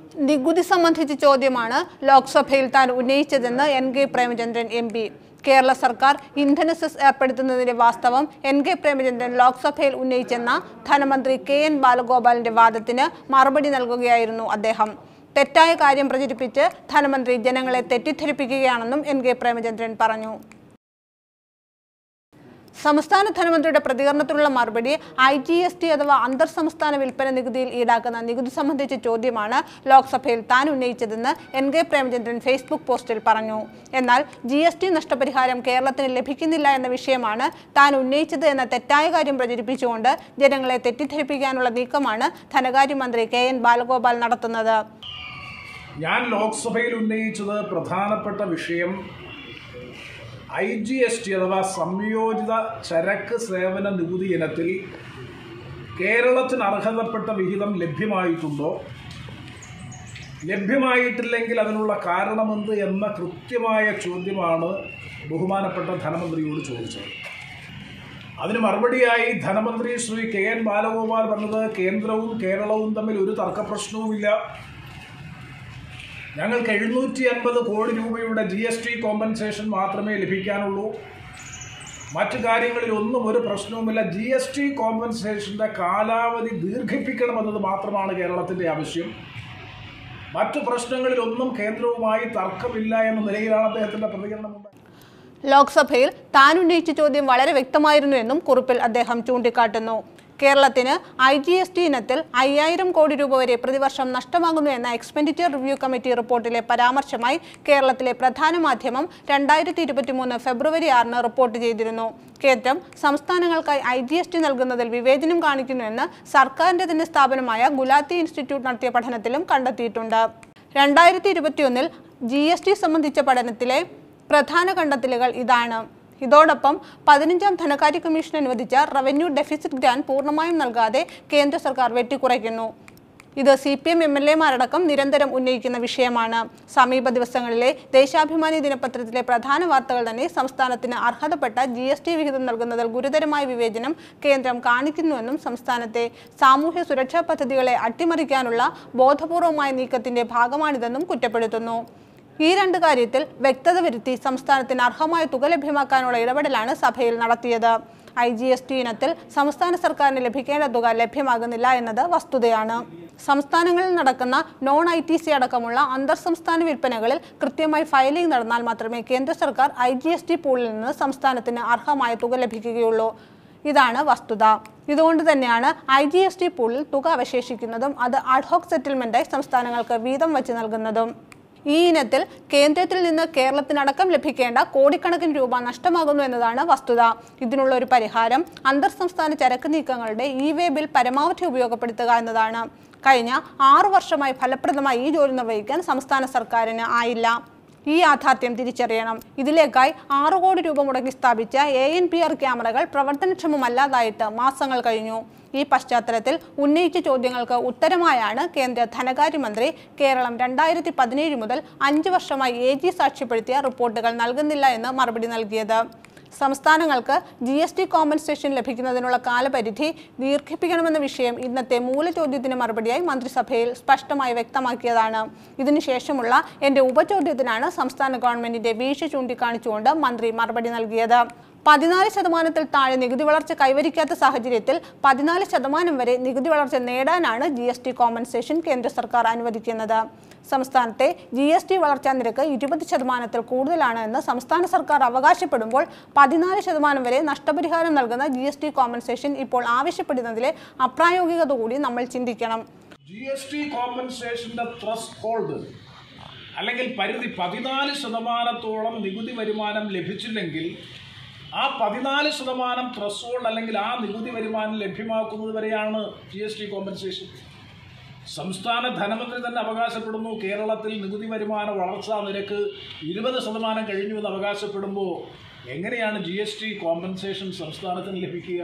നികുതി സംബന്ധിച്ച ചോദ്യമാണ് ലോക്സഭയിൽ താൻ ഉന്നയിച്ചതെന്ന് N K Premachandran M P Kerala സർക്കാർ ഇന്ധന സെസ് ഏർപ്പെടുത്തുന്നതിന്റെ വാസ്തവം എൻ കെ പ്രേമചന്ദ്രൻ ലോക്സഭയിൽ ഉന്നയിച്ചെന്ന ധനമന്ത്രി കെ എൻ ബാലഗോപാലിന്റെ വാദത്തിന് മറുപടി നൽകുകയായിരുന്നു അദ്ദേഹം തെറ്റായ കാര്യം പ്രചരിപ്പിച്ച് ധനമന്ത്രി ജനങ്ങളെ തെറ്റിദ്ധരിപ്പിക്കുകയാണെന്നും എൻ കെ പ്രേമചന്ദ്രൻ പറഞ്ഞു സംസ്ഥാന ധനമന്ത്രിയുടെ പ്രതികരണത്തിലുള്ള മറുപടി ഐ ജി എസ് ടി അഥവാ അന്തർ സംസ്ഥാന വിൽപ്പന നികുതിയിൽ ഈടാക്കുന്ന നികുതി സംബന്ധിച്ച ചോദ്യമാണ് ലോക്സഭയിൽ താൻ ഉന്നയിച്ചതെന്ന് എൻ കെ പ്രേമചന്ദ്രൻ ഫേസ്ബുക്ക് പോസ്റ്റിൽ പറഞ്ഞു എന്നാൽ ജി എസ് ടി നഷ്ടപരിഹാരം കേരളത്തിന് ലഭിക്കുന്നില്ല എന്ന വിഷയമാണ് താൻ ഉന്നയിച്ചത് എന്ന തെറ്റായ കാര്യം പ്രചരിപ്പിച്ചുകൊണ്ട് ജനങ്ങളെ തെറ്റിദ്ധരിപ്പിക്കാനുള്ള നീക്കമാണ് ധനകാര്യമന്ത്രി കെ എൻ ബാലഗോപാൽ നടത്തുന്നത് ഞാൻ ലോക്സഭയിൽ ഉന്നയിച്ചത് പ്രധാനപ്പെട്ട വിഷയം ഐ ജി എസ് ടി അഥവാ സംയോജിത ചരക്ക് സേവന നികുതി ഇനത്തിൽ കേരളത്തിന് അർഹതപ്പെട്ട വിഹിതം ലഭ്യമായിട്ടുണ്ടോ ലഭ്യമായിട്ടില്ലെങ്കിൽ അതിനുള്ള കാരണമെന്ത് എന്ന കൃത്യമായ ചോദ്യമാണ് ബഹുമാനപ്പെട്ട ധനമന്ത്രിയോട് ചോദിച്ചത് അതിന് മറുപടിയായി ധനമന്ത്രി ശ്രീ കെ എൻ ബാലഗോപാൽ പറഞ്ഞത് കേന്ദ്രവും കേരളവും തമ്മിൽ ഒരു തർക്കപ്രശ്നവുമില്ല ഞങ്ങൾക്ക് എഴുന്നൂറ്റി അൻപത് കോടി രൂപയുടെ ജി എസ് ടി കോമ്പൻസേഷൻ മാത്രമേ ലഭിക്കാനുള്ളൂ മറ്റു കാര്യങ്ങളിൽ ഒന്നും ഒരു പ്രശ്നവുമില്ല ജി എസ് ടി കോമ്പൻസേഷൻ്റെ കാലാവധി ദീർഘിപ്പിക്കണമെന്നത് മാത്രമാണ് കേരളത്തിൻ്റെ ആവശ്യം മറ്റു പ്രശ്നങ്ങളിലൊന്നും കേന്ദ്രവുമായി തർക്കമില്ല എന്ന നിലയിലാണ് അദ്ദേഹത്തിൻ്റെ പ്രതികരണമുണ്ടായത് ലോക്സഭയിൽ താൻ ഉന്നയിച്ച ചോദ്യം വളരെ വ്യക്തമായിരുന്നു എന്നും കുറിപ്പിൽ അദ്ദേഹം ചൂണ്ടിക്കാട്ടുന്നു കേരളത്തിന് ഐ ജി എസ് ടി ഇനത്തിൽ അയ്യായിരം കോടി രൂപ വരെ പ്രതിവർഷം നഷ്ടമാകുന്നു എന്ന എക്സ്പെൻഡിച്ചർ റിവ്യൂ കമ്മിറ്റി റിപ്പോർട്ടിലെ പരാമർശമായി കേരളത്തിലെ പ്രധാന മാധ്യമം രണ്ടായിരത്തി ഇരുപത്തിമൂന്ന് ഫെബ്രുവരി ആറിന് റിപ്പോർട്ട് ചെയ്തിരുന്നു കേന്ദ്രം സംസ്ഥാനങ്ങൾക്കായി ഐ ജി എസ് ടി നൽകുന്നതിൽ വിവേചനം കാണിക്കുന്നുവെന്ന് സർക്കാരിന്റെ തന്നെ സ്ഥാപനമായ ഗുലാത്തി ഇൻസ്റ്റിറ്റ്യൂട്ട് നടത്തിയ പഠനത്തിലും കണ്ടെത്തിയിട്ടുണ്ട് രണ്ടായിരത്തി ഇരുപത്തിയൊന്നിൽ ജി എസ് ടി സംബന്ധിച്ച പഠനത്തിലെ പ്രധാന കണ്ടെത്തലുകൾ ഇതാണ് ഇതോടൊപ്പം പതിനഞ്ചാം ധനകാര്യ കമ്മീഷൻ അനുവദിച്ച റവന്യൂ ഡെഫിസിറ്റ് ഗ്രാന്റ് പൂർണ്ണമായും നൽകാതെ കേന്ദ്ര സർക്കാർ വെട്ടിക്കുറയ്ക്കുന്നു ഇത് C P M M L എമാരടക്കം നിരന്തരം ഉന്നയിക്കുന്ന വിഷയമാണ് സമീപ ദിവസങ്ങളിലെ ദേശാഭിമാനി ദിനപത്രത്തിലെ പ്രധാന വാർത്തകൾ തന്നെ സംസ്ഥാനത്തിന് അർഹതപ്പെട്ട ജി എസ് ടി വിഹിതം നൽകുന്നതിൽ ഗുരുതരമായ വിവേചനം കേന്ദ്രം കാണിക്കുന്നുവെന്നും സംസ്ഥാനത്തെ സാമൂഹ്യ സുരക്ഷാ പദ്ധതികളെ അട്ടിമറിക്കാനുള്ള ബോധപൂർവമായ നീക്കത്തിന്റെ ഭാഗമാണിതെന്നും കുറ്റപ്പെടുത്തുന്നു ഈ രണ്ട് കാര്യത്തിൽ വ്യക്തത വരുത്തി സംസ്ഥാനത്തിന് അർഹമായ തുക ലഭ്യമാക്കാനുള്ള ഇടപെടലാണ് സഭയിൽ നടത്തിയത് ഐ ജി എസ് ടി ഇനത്തിൽ സംസ്ഥാന സർക്കാരിന് ലഭിക്കേണ്ട തുക ലഭ്യമാകുന്നില്ല എന്നത് വസ്തുതയാണ് സംസ്ഥാനങ്ങളിൽ നടക്കുന്ന നോൺ ഐ ടി സി അടക്കമുള്ള അന്തർ സംസ്ഥാന വിൽപ്പനകളിൽ കൃത്യമായി ഫയലിംഗ് നടന്നാൽ മാത്രമേ കേന്ദ്ര സർക്കാർ ഐ ജി എസ് ടി പൂളിൽ നിന്ന് സംസ്ഥാനത്തിന് അർഹമായ തുക ലഭിക്കുകയുള്ളൂ ഇതാണ് വസ്തുത ഇതുകൊണ്ട് തന്നെയാണ് ഐ ജി എസ് ടി പൂളിൽ തുക അവശേഷിക്കുന്നതും അത് അഡ്ഹോക് സെറ്റിൽമെന്റായി സംസ്ഥാനങ്ങൾക്ക് വീതം വെച്ച് നൽകുന്നതും ഈ ഇനത്തിൽ കേന്ദ്രത്തിൽ നിന്ന് കേരളത്തിനടക്കം ലഭിക്കേണ്ട കോടിക്കണക്കിന് രൂപ നഷ്ടമാകുന്നു എന്നതാണ് വസ്തുത ഇതിനുള്ള ഒരു പരിഹാരം അന്തർ സംസ്ഥാന ചരക്ക് നീക്കങ്ങളുടെ ഇ വേ ബിൽ പരമാവധി ഉപയോഗപ്പെടുത്തുക എന്നതാണ് കഴിഞ്ഞ ആറു വർഷമായി ഫലപ്രദമായി ഈ ജോലി നിർവഹിക്കാൻ സംസ്ഥാന സർക്കാരിന് ആയില്ല ഈ യാഥാർത്ഥ്യം തിരിച്ചറിയണം ഇതിലേക്കായി ആറു കോടി രൂപ മുടക്കി സ്ഥാപിച്ച എ എൻ പി ആർ ക്യാമറകൾ പ്രവർത്തനക്ഷമമല്ലാതായിട്ട് മാസങ്ങൾ കഴിഞ്ഞു ഈ പശ്ചാത്തലത്തിൽ ഉന്നയിച്ച ചോദ്യങ്ങൾക്ക് ഉത്തരമായാണ് കേന്ദ്ര ധനകാര്യമന്ത്രി കേരളം രണ്ടായിരത്തി പതിനേഴ് മുതൽ അഞ്ച് വർഷമായി എ ജി സാക്ഷ്യപ്പെടുത്തിയ റിപ്പോർട്ടുകൾ നൽകുന്നില്ല എന്ന് മറുപടി നൽകിയത് സംസ്ഥാനങ്ങൾക്ക് ജി എസ് ടി കോമ്പൻസേഷൻ ലഭിക്കുന്നതിനുള്ള കാലപരിധി ദീർഘിപ്പിക്കണമെന്ന വിഷയം ഇന്നത്തെ മൂലചോദ്യത്തിന് മറുപടിയായി മന്ത്രിസഭയിൽ സ്പഷ്ടമായി വ്യക്തമാക്കിയതാണ് ഇതിനുശേഷമുള്ള എന്റെ ഉപചോദ്യത്തിനാണ് സംസ്ഥാന ഗവൺമെന്റിന്റെ വീഴ്ച ചൂണ്ടിക്കാണിച്ചുകൊണ്ട് മന്ത്രി മറുപടി നൽകിയത് പതിനാല് ശതമാനത്തിൽ താഴെ നികുതി വളർച്ച കൈവരിക്കാത്ത സാഹചര്യത്തിൽ പതിനാല് ശതമാനം വരെ നികുതി വളർച്ച നേടാനാണ് ജി എസ് ടി കോമ്പൻസേഷൻ കേന്ദ്ര സർക്കാർ അനുവദിക്കുന്നത് സംസ്ഥാനത്തെ ജി എസ് ടി വളർച്ചാ നിരക്ക് ഇരുപത് ശതമാനത്തിൽ കൂടുതലാണ് എന്ന് സംസ്ഥാന സർക്കാർ അവകാശപ്പെടുമ്പോൾ പതിനാല് ശതമാനം വരെ നഷ്ടപരിഹാരം നൽകുന്ന ജി എസ് ടി കോമ്പൻസേഷൻ ഇപ്പോൾ ആവശ്യപ്പെടുന്നതിലെ അപ്രായോഗികത കൂടി നമ്മൾ ചിന്തിക്കണം ജി എസ് ടി കോമ്പൻസേഷൻ്റെ ത്രസ് ഹോൾഡ് അല്ലെങ്കിൽ പരിധി പതിനാല് ശതമാനത്തോളം നികുതി വരുമാനം ലഭിച്ചില്ലെങ്കിൽ ആ പതിനാല് ശതമാനം ത്രസ് ഹോൾഡ് അല്ലെങ്കിൽ ആ നികുതി വരുമാനം ലഭ്യമാക്കുന്നത് വരെയാണ് ജി എസ് ടി കോമ്പൻസേഷൻ സംസ്ഥാന ധനമന്ത്രി തന്നെ അവകാശപ്പെടുന്നു കേരളത്തിൽ നികുതി വരുമാന വളർച്ചാ നിരക്ക് ഇരുപത് ശതമാനം കഴിഞ്ഞു എന്ന് അവകാശപ്പെടുമ്പോൾ എങ്ങനെയാണ് ജി എസ് ടി കോമ്പൻസേഷൻ സംസ്ഥാനത്തിന് ലഭിക്കുക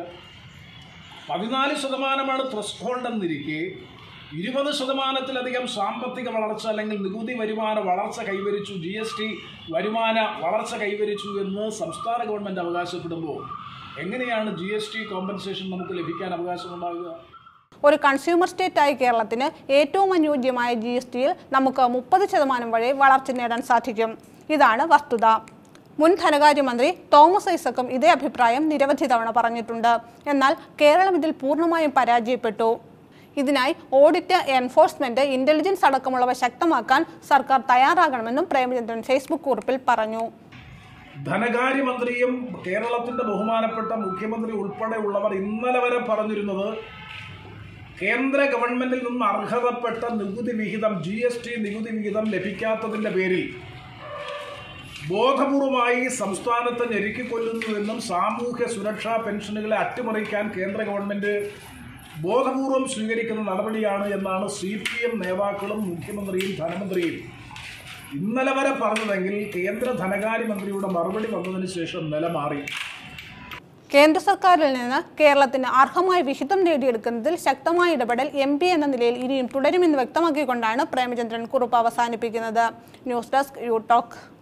പതിനാല് ശതമാനമാണ് ത്രസ്റ്റ് ഹോൾഡ് എന്നിരിക്കെ ഇരുപത് ശതമാനത്തിലധികം സാമ്പത്തിക വളർച്ച അല്ലെങ്കിൽ നികുതി വരുമാന വളർച്ച കൈവരിച്ചു ജി എസ് ടി വരുമാന വളർച്ച കൈവരിച്ചു എന്ന് സംസ്ഥാന ഗവൺമെൻറ് അവകാശപ്പെടുമ്പോൾ എങ്ങനെയാണ് ജി എസ് ടി കോമ്പൻസേഷൻ നമുക്ക് ലഭിക്കാൻ അവകാശമുണ്ടാകുക ഒരു കൺസ്യൂമർ സ്റ്റേറ്റായ കേരളത്തിന് ഏറ്റവും അനുയോജ്യമായ ജി എസ് ടിയിൽ നമുക്ക് മുപ്പത് ശതമാനം വരെ വളർച്ച നേടാൻ സാധിക്കും ഇതാണ് വസ്തുത മുൻ ധനകാര്യമന്ത്രി തോമസ് ഐസക്കും ഇതേ അഭിപ്രായം നിരവധി തവണ പറഞ്ഞിട്ടുണ്ട് എന്നാൽ കേരളം ഇതിൽ പൂർണ്ണമായും പരാജയപ്പെട്ടു ഇതിനായി ഓഡിറ്റ് എൻഫോഴ്സ്മെന്റ് ഇന്റലിജൻസ് അടക്കമുള്ളവ ശക്തമാക്കാൻ സർക്കാർ തയ്യാറാകണമെന്നും പ്രേമചന്ദ്രൻ ഫേസ്ബുക്ക് കുറിപ്പിൽ പറഞ്ഞു ധനകാര്യമന്ത്രിയും കേരളത്തിന്റെ ബഹുമാനപ്പെട്ട മുഖ്യമന്ത്രി ഉൾപ്പെടെയുള്ളവർ ഇന്നലെ വരെ പറഞ്ഞിരുന്നത് കേന്ദ്ര ഗവൺമെന്റിൽ നിന്ന് അർഹതപ്പെട്ട നികുതി വിഹിതം ജി എസ് ടി നികുതി വിഹിതം ലഭിക്കാത്തതിന്റെ പേരിൽ ബോധപൂർവമായി സംസ്ഥാനത്തെ ഞെരുക്കിക്കൊല്ലുന്നുവെന്നും സാമൂഹ്യ സുരക്ഷാ പെൻഷനുകളെ അട്ടിമറിക്കാൻ കേന്ദ്ര ഗവൺമെന്റ് ബോധപൂർവം സ്വീകരിക്കുന്ന നടപടിയാണ് എന്നാണ് സി പി എം നേതാക്കളും മുഖ്യമന്ത്രിയും ധനമന്ത്രിയും ഇന്നലെ വരെ പറഞ്ഞതെങ്കിൽ കേന്ദ്ര ധനകാര്യമന്ത്രിയുടെ മറുപടി വന്നതിന് ശേഷം നില മാറി കേന്ദ്ര സർക്കാരിൽ നിന്ന് കേരളത്തിന് അർഹമായ വിഹിതം നേടിയെടുക്കുന്നതിൽ ശക്തമായ ഇടപെടൽ എം പി എന്ന നിലയിൽ ഇനിയും തുടരുമെന്ന് വ്യക്തമാക്കിക്കൊണ്ടാണ് പ്രേമചന്ദ്രൻ കുറിപ്പ് അവസാനിപ്പിക്കുന്നത് ന്യൂസ് ഡെസ്ക് യു ടോക്ക്